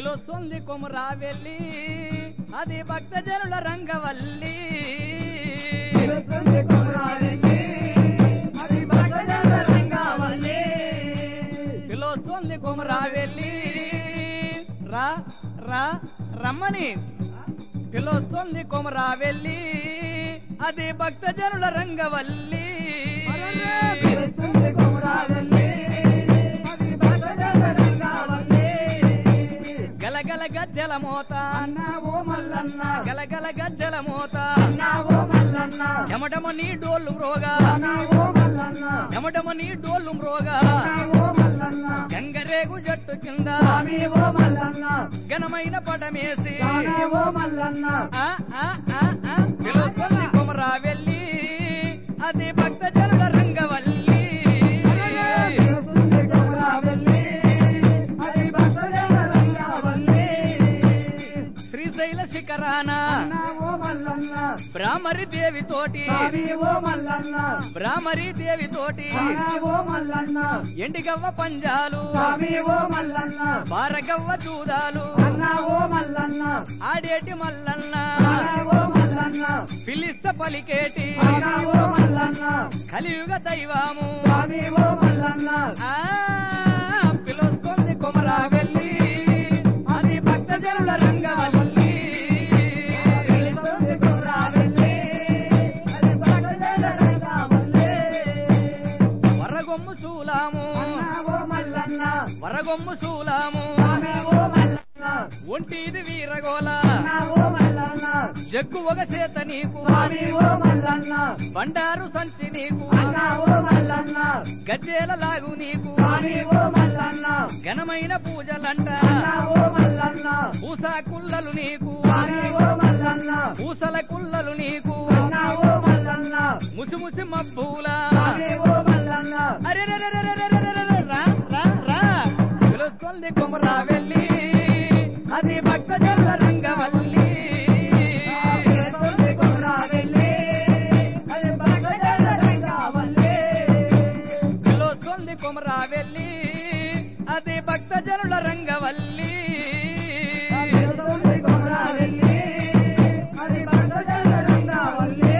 పిలుస్తుంది కొమురా వెళ్ళి అది భక్తజనుల రంగవల్లి పిలుస్తుంది కుమరావెల్లి, అది భక్తజనుల రంగవల్లి. పిలుస్తుంది కొమురా వెళ్ళి రా రా రమ్మని పిలుస్తుంది కొమురా వెళ్ళి అది భక్తజనుల రంగవల్లి పిలుస్తుంది కుమరావెల్లి, అది భక్తజనుల రంగవల్లి. గలగల గజ్జల మోత అన్నా ఓ మల్లన్న గలగల గజ్జల మోత అన్నా ఓ మల్లన్న ఎమటమ నీ డోళ్ళు మ్రోగా అన్నా ఓ మల్లన్న ఎమటమ నీ డోళ్ళు మ్రోగా అన్నా ఓ మల్లన్న గంగరేగు జట్టు కింద స్వామి ఓ మల్లన్న ఘనమైన పటమేసి స్వామి ఓ మల్లన్న ఆ, ఆ, ఆ, ఆ, పిలుస్తుంది కొమరా వెళ్ళి అది భక్తజనుల రంగవల్లి పిలుస్తుంది కుమరావెల్లి, అది భక్తజనుల రంగవల్లి. శ్రీశైల శిఖరాన అన్నా ఓ మల్లన్న బ్రాహ్మరి దేవి తోటి స్వామి ఓ మల్లన్న బ్రాహ్మరి దేవి తోటి అన్నా ఓ మల్లన్న ఎండిగవ్వ పంజాలు స్వామి ఓ మల్లన్న బారగవ్వ చూదాలు అన్నా ఓ మల్లన్న ఆడేటి మల్లన్న అన్నా ఓ మల్లన్న పిలిస్త పలికేటి అన్నా ఓ మల్లన్న కలియుగ దైవము స్వామి ఓ మల్లన్న ఆ పిలుస్తుంది కొమరా వెళ్ళి అది భక్తజనుల రంగవల్లి పిలుస్తుంది కుమరావెల్లి, అది భక్తజనుల రంగవల్లి. వరగొమ్ము చూలాము అన్నా ఓ మల్లన్న వరగొమ్ము చూలాము స్వామి ఓ మల్లన్న ఒంటిది వీరగోల అన్నా ఓ మల్లన్న జగ్గు ఒక చేత నీకు స్వామి ఓ మల్లన్న బండారు సంచి నీకు అన్నా ఓ మల్లన్న గజ్జేల లాగు నీకు స్వామి ఓ మల్లన్న ఘనమైన పూజలంట అన్నా ఓ మల్లన్న పూసా కుల్లలు నీకు స్వామి ఓ మల్లన్న పూసల కుల్లలు నీకు అన్నా ఓ మల్లన్న ముసిముసి మబ్బులా స్వామి ఓ మల్లన్న అరే రే రే రే రే రే రే రే రా రా రా పిలుస్తుంది కొమరా వెళ్ళి అది భక్తజనుల రంగవల్లి పిలుస్తుంది కుమరావెల్లి, అది భక్తజనుల రంగవల్లి. పిలుస్తుంది కొమరా వెళ్ళి అది భక్తజనుల రంగవల్లి పిలుస్తుంది కుమరావెల్లి, అది భక్తజనుల రంగవల్లి.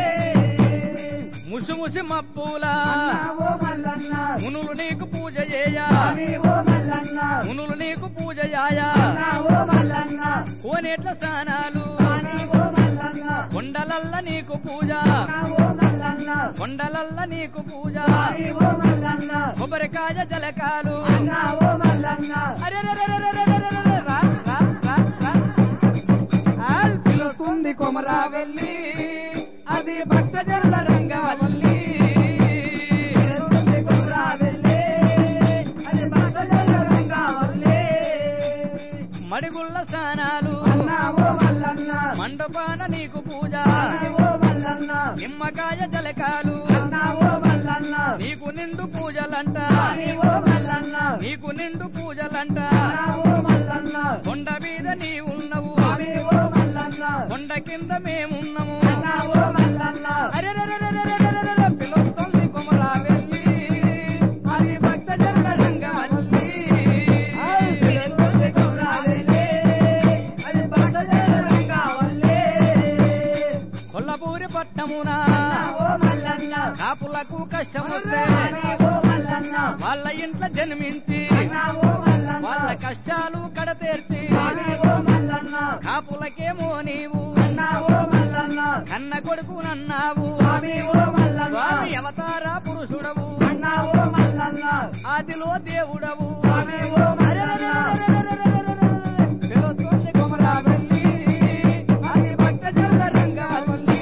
ముసిముసి మబ్బులా అన్నా ఓ మల్లన్న మునులు నీకు పూజ చేయ స్వామి ఓ మల్లన్న మునులు నీకు పూజ యాయా అన్నా ఓ మల్లన్న కోనేట్ల స్నానాలు స్వామి ఓ మల్లన్న కొండలల్ల నీకు పూజ అన్నా ఓ మల్లన్న కొండలల్ల నీకు పూజ స్వామి ఓ మల్లన్న కొబ్బరికాయ జలకాలు అన్నా ఓ మల్లన్న అరే రే రే రే రే రే రే రే రే రా రా రా రా ఆ, పిలుస్తుంది కొమరా వెళ్ళి అది భక్తజనుల రంగవల్లి పిలుస్తుంది కుమరావెల్లి, అది భక్తజనుల రంగవల్లి. మడిగుళ్ళ స్నానాలు అన్నా ఓ మల్లన్న మండపాన నీకు పూజ స్వామి ఓ మల్లన్న నిమ్మకాయ జలకాలు అన్నా ఓ మల్లన్న నీకు నిండు పూజలంట స్వామి ఓ మల్లన్న నీకు నిండు పూజలంట అన్నా ఓ మల్లన్న కొండ మీద నీ ఉన్నవు స్వామి ఓ మల్లన్న కొండ కింద మేమున్నాము అన్నా ఓ మల్లన్న అరే రే రే రే రే రే రే రే రే పిలుస్తుంది కొమరా వెళ్ళి అది భక్తజనుల రంగవల్లి. పిలుస్తుంది కుమరావెల్లి, అది భక్తజనుల రంగవల్లి. కొల్లపూరి పట్టమున అన్నా ఓ మల్లన్న కాపులకు కష్టమొస్తే స్వామి ఓ మల్లన్న వాళ్ళ ఇంట్లో జన్మించి అన్నా ఓ మల్లన్న వాళ్ళ కష్టాలు కడతీర్చి స్వామి ఓ మల్లన్న కాపులకేమో నీవు అన్నా ఓ మల్లన్న కన్న కొడుకునన్నావు స్వామి ఓ మల్లన్న స్వామి అవతార పురుషుడవు అన్నా ఓ మల్లన్న ఆదిలో దేవుడవు స్వామి ఓ మల్లన్న పిలుస్తుంది కొమరా వెళ్ళి అది భక్తజనుల రంగవల్లి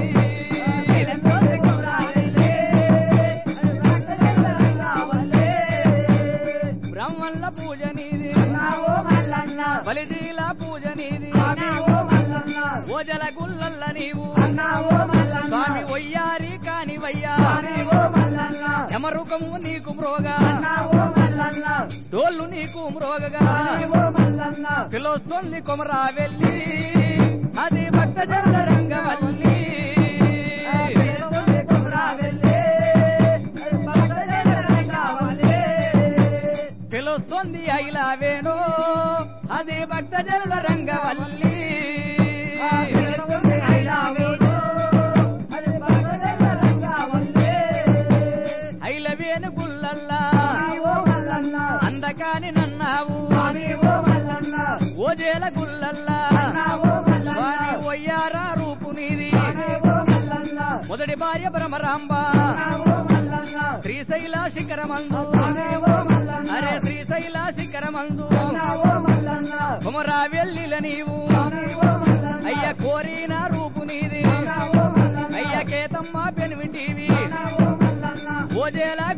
పిలుస్తుంది కుమరావెల్లి, అది భక్తజనుల రంగవల్లి. బ్రహ్మల్ల పూజ నీది అన్నా ఓ మల్లన్న బలిజీల పూజ నీది స్వామి ఓ మల్లన్న ఓజల గుల్లల్ల నీవు అన్నా ఓ మల్లన్న స్వామి ఒయ్యారి కాని వయ్యా స్వామి ఓ మల్లన్న యమరుకము నీకు మ్రోగా అన్నా ఓ మల్లన్న డోళ్ళు నీకు మ్రోగగా స్వామి ఓ మల్లన్న పిలుస్తుంది కొమరా వెళ్ళి అది భక్తజనుల రంగవల్లి పిలుస్తుంది కుమరావెల్లి, అది భక్తజనుల రంగవల్లి. వస్తుంది ఐలావేణు అది భక్తజనుల రంగవల్లి ఆ తిరుగుతుంది ఐలావేణు, అది భక్తజనుల రంగవల్లి. ఐలవేణు గుల్లల్లా స్వామి ఓ మల్లన్న, అందకాని నన్నావు స్వామి ఓ మల్లన్న, ఓజేల గుల్లల్లా అన్నా ఓ మల్లన్న, వారి ఒయ్యారా రూపు నీది స్వామి ఓ మల్లన్న, మొదటి భార్య భ్రమరాంబ అన్నా ఓ మల్లన్న, శ్రీశైల శిఖరమందు స్వామి ఓ మల్లన్న, అరే శ్రీశైల శిఖరమందు అన్నా ఓ మల్లన్న, కుమరా వెల్లిల నీవు స్వామి ఓ మల్లన్న, అయ్య కోరిన రూపు నీది అన్నా ఓ మల్లన్న, అయ్య కేతమ్మ పెనిమిటివి అన్నా ఓ మల్లన్న, ఓజేల